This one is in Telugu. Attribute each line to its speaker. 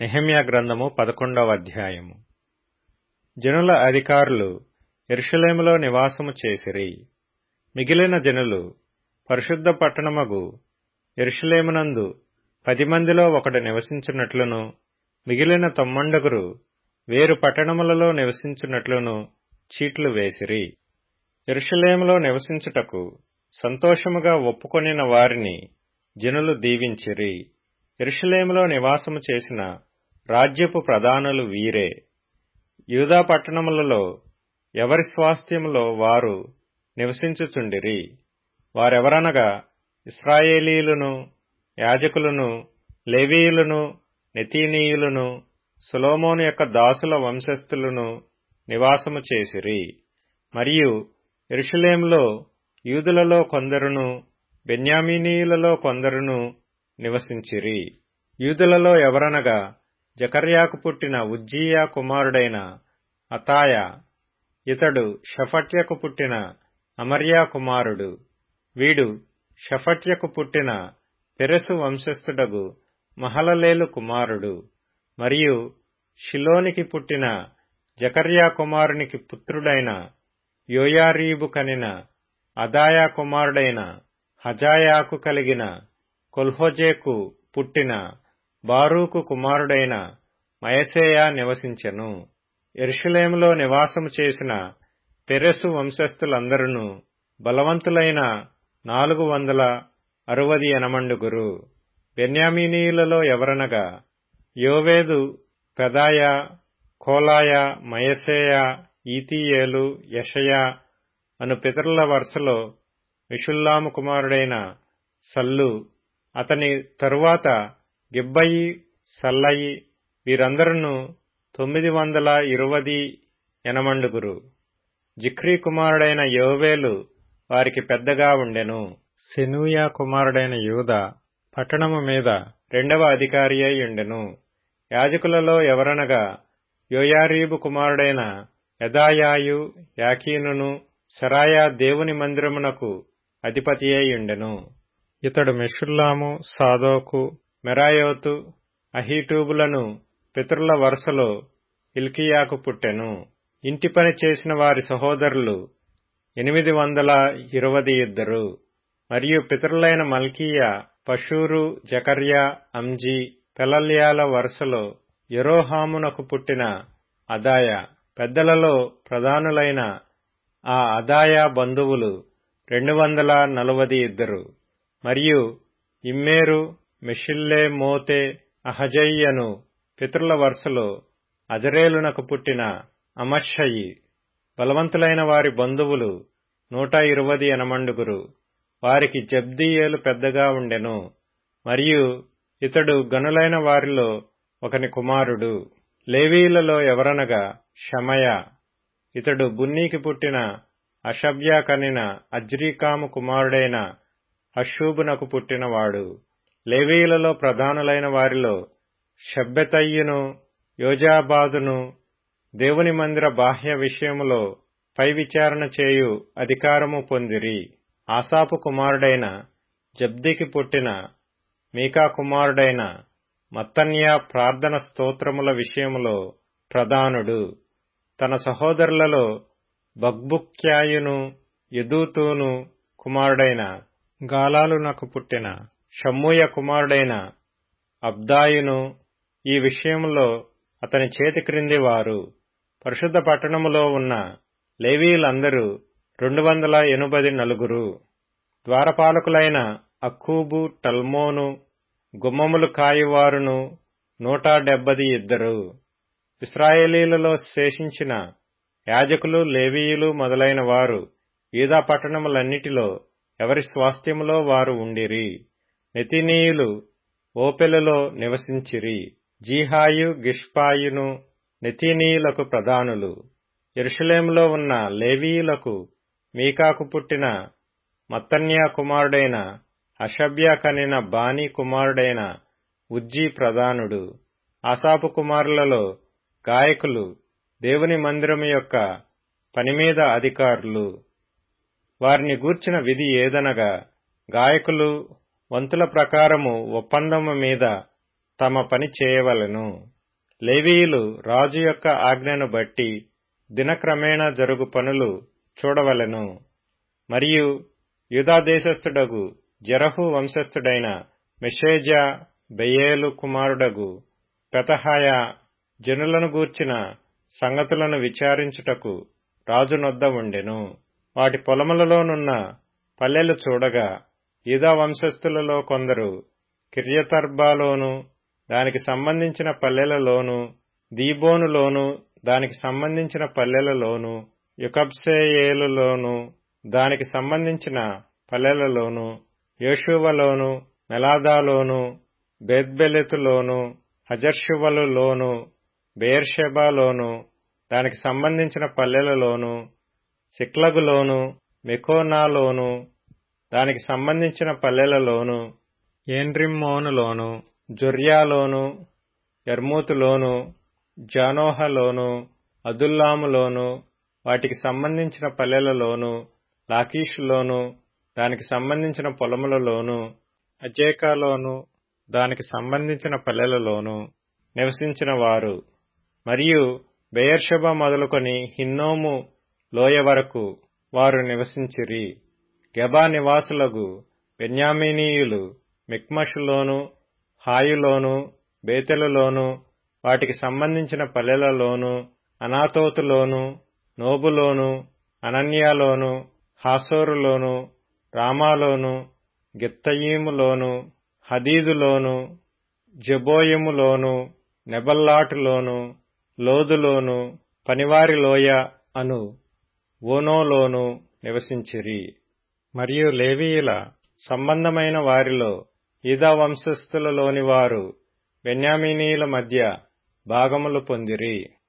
Speaker 1: నెహెమ్యా గ్రంథము పదకొండవ అధ్యాయము జనుల అధికారులు ఎరుషలేములో నివాసము చేసిరి మిగిలిన జనులు పరిశుద్ధ పట్టణమగు ఎరుషలేమునందు పది మందిలో ఒకడు నివసించున్నట్లును మిగిలిన తొమ్మండుగురు వేరు పట్టణములలో నివసించున్నట్లును చీట్లు వేసిరి ఎరుషలేములో నివసించుటకు సంతోషముగా ఒప్పుకొనిన వారిని జనులు దీవించిరి ఎరుషలేములో నివాసము చేసిన రాజ్యపు ప్రధానులు వీరే యూదా పట్టణములలో ఎవరి స్వాస్థ్యములో వారు నివసించుచుండిరి వారెవరనగా ఇస్రాయేలీయులను యాజకులను లేవీయులను నెతీనీయులను సులోమోను యొక్క దాసుల వంశస్థులను నివాసము చేసిరి మరియు ఎరుషలేంలో యూదులలో కొందరును బెన్యామీనీయులలో కొందరును నివసించిరి యూదులలో ఎవరనగా జకర్యాకు పుట్టిన ఉజ్జీయా కుమారుడైన అతాయ ఇతడు షఫట్యకు పుట్టిన అమర్యా కుమారుడు వీడు షఫట్యకు పుట్టిన పెరెసు వంశస్థుడగు మహలలేలు కుమారుడు మరియు షిలోనికి పుట్టిన జకర్యా కుమారునికి పుత్రుడైన యోయారీబు కనిన అదాయా కుమారుడైన హజాయాకు కలిగిన కొల్హోజేకు పుట్టిన బారూకు కుమారుడైన మయసేయా నివసించెను ఎరుషలేములో నివాసము చేసిన పెరెసు వంశస్థులందరూ బలవంతులైన నాలుగు వందల అరువది ఎనమండుగురు బెన్యామీనీయులలో ఎవరనగా యోవేదు పెదాయ కోలాయ మయసేయ ఈతీయేలు యషయా అను పితరుల వరుసలో విషుల్లాము కుమారుడైన సల్లు అతని తరువాత గిబ్బయి సల్లయి వీరందరూ తొమ్మిది వందల ఇరువది ఎనమండుగురు జిఖ్రీ కుమారుడైన యోవేలు వారికి పెద్దగా ఉండెను సెనూయా కుమారుడైన యూద పట్టణము మీద రెండవ అధికారి అయి ఉండెను యాజకులలో ఎవరనగా యోయారీబు కుమారుడైన యదాయాయు యాకీనును సరాయా దేవుని మందిరమునకు అధిపతి అయి ఉండెను ఇతడు మెషుల్లాము సాదోకు మెరాయోతు అహీటూబులను పితరుల వరుసలో ఇల్కియాకు పుట్టెను ఇంటి పని చేసిన వారి సహోదరులు ఎనిమిది వందల ఇరవది ఇద్దరు మరియు పితరులైన మల్కీయ పషూరు జకర్యా అంజీ పెలల్యాల వరుసలో యరోహామునకు పుట్టిన అదాయ పెద్దలలో ప్రధానులైన ఆ అదాయ బంధువులు రెండు వందల నలువది ఇద్దరు మరియు ఇమ్మేరు మెషిల్లే మోతే అహజయ్యను పితరుల వరుసలో అజరేలునకు పుట్టిన అమర్షయి బలవంతులైన వారి బంధువులు నూట ఇరువది ఎనమండుగురు వారికి జబ్దీయేలు పెద్దగా ఉండెను మరియు ఇతడు గనులైన వారిలో ఒకని కుమారుడు లేవీలలో ఎవరనగా షమయ ఇతడు బున్నీకి పుట్టిన అషభ్యా కనిన అజ్రీకాము కుమారుడైన అషూబునకు పుట్టినవాడు లేవీలలో ప్రధానులైన వారిలో షబ్బెతయ్యును యోజాబాదును దేవుని మందిర బాహ్య విషయములో పై విచారణ చేయు అధికారము పొందిరి ఆసాపు కుమారుడైన జబ్దికి పుట్టిన మీకా కుమారుడైన మత్తన్యా ప్రార్థన స్తోత్రముల విషయములో ప్రధానుడు తన సహోదరులలో బగ్బుక్యాయును యదూతూను కుమారుడైన గాలాలునకు పుట్టిన షమ్మూయ కుమారుడైన అబ్దాయును ఈ విషయంలో అతని చేతి క్రింది వారు పరిశుద్ధ పట్టణములో ఉన్న లేవీలందరూ రెండు వందల ఎనుబది నలుగురు ద్వారపాలకులైన అక్కూబు టల్మోను గుమ్మములు కాయువారును నూట డెబ్బది ఇద్దరు ఇస్రాయేలీలలో శేషించిన యాజకులు లేవీయులు మొదలైన వారు ఈదా పట్టణములన్నిటిలో ఎవరి స్వాస్థ్యములో వారు ఉండిరి నెతినీయులు ఓపెలులో నివసించిరి జీహాయు గిష్పాయును నెతీనీయులకు ప్రధానులు ఎరుషలేములో ఉన్న లేవీయులకు మీకాకు పుట్టిన మత్తన్యా కుమారుడైన అషభ్యా కనిన బానీ కుమారుడైన ఉజ్జీ ప్రధానుడు ఆసాపు కుమారులలో గాయకులు దేవుని మందిరము యొక్క పనిమీద అధికారులు వారిని గూర్చిన విధి ఏదనగా గాయకులు వంతుల ప్రకారము ఒప్పందము మీద తమ పని చేయవలెను లేవీయులు రాజు యొక్క ఆజ్ఞను బట్టి దినక్రమేణా జరుగు పనులు చూడవలెను మరియు యూదాదేశస్థుడగు జరహు వంశస్థుడైన మెషేజా బెయేలు కుమారుడగు పెతహాయ జనులను గూర్చిన సంగతులను విచారించుటకు రాజునొద్ద ఉండెను వాటి పొలములలోనున్న పల్లెలు చూడగా యూదా వంశస్థులలో కొందరు కిర్యతర్బాలోను దానికి సంబంధించిన పల్లెలలోను దీబోనులోను దానికి సంబంధించిన పల్లెలలోను యుకబ్సేయేలులోను దానికి సంబంధించిన పల్లెలలోను యోషువలోను మెలాదాలోను బేద్బెలెతులోను హజర్షువలులోను బేర్షెబాలోను దానికి సంబంధించిన పల్లెలలోను సిక్లగులోను మెకోనాలోను దానికి సంబంధించిన పల్లెలలోను ఏండ్రిమ్మోనులోను జొర్యాలోను యర్మూతులోను జానోహలోను అదుల్లాములోను వాటికి సంబంధించిన పల్లెలలోను లాకీషులోను దానికి సంబంధించిన పొలములలోను అజేకాలోను దానికి సంబంధించిన పల్లెలలోను నివసించిన వారు మరియు బెయర్షబ మొదలుకొని హిన్నోము లోయ వరకు వారు నివసించిరి గెబా నివాసులగు బెన్యామీనీయులు మిక్మషులోను హాయులోను బేతెలులోను వాటికి సంబంధించిన పల్లెలలోను అనాతోతులోను నోబులోను అనన్యాలోను హాసోరులోను రామాలోను గిత్తయీములోను హదీదులోను జబోయములోను నెబల్లాటులోను లోదులోను పనివారి లోయ అను ఓనోలోను నివసించిరి మరియు లేవీయుల సంబంధమైన వారిలో ఈదా వంశస్థులలోని వారు బెన్యామీనీయుల మధ్య భాగములు పొందిరి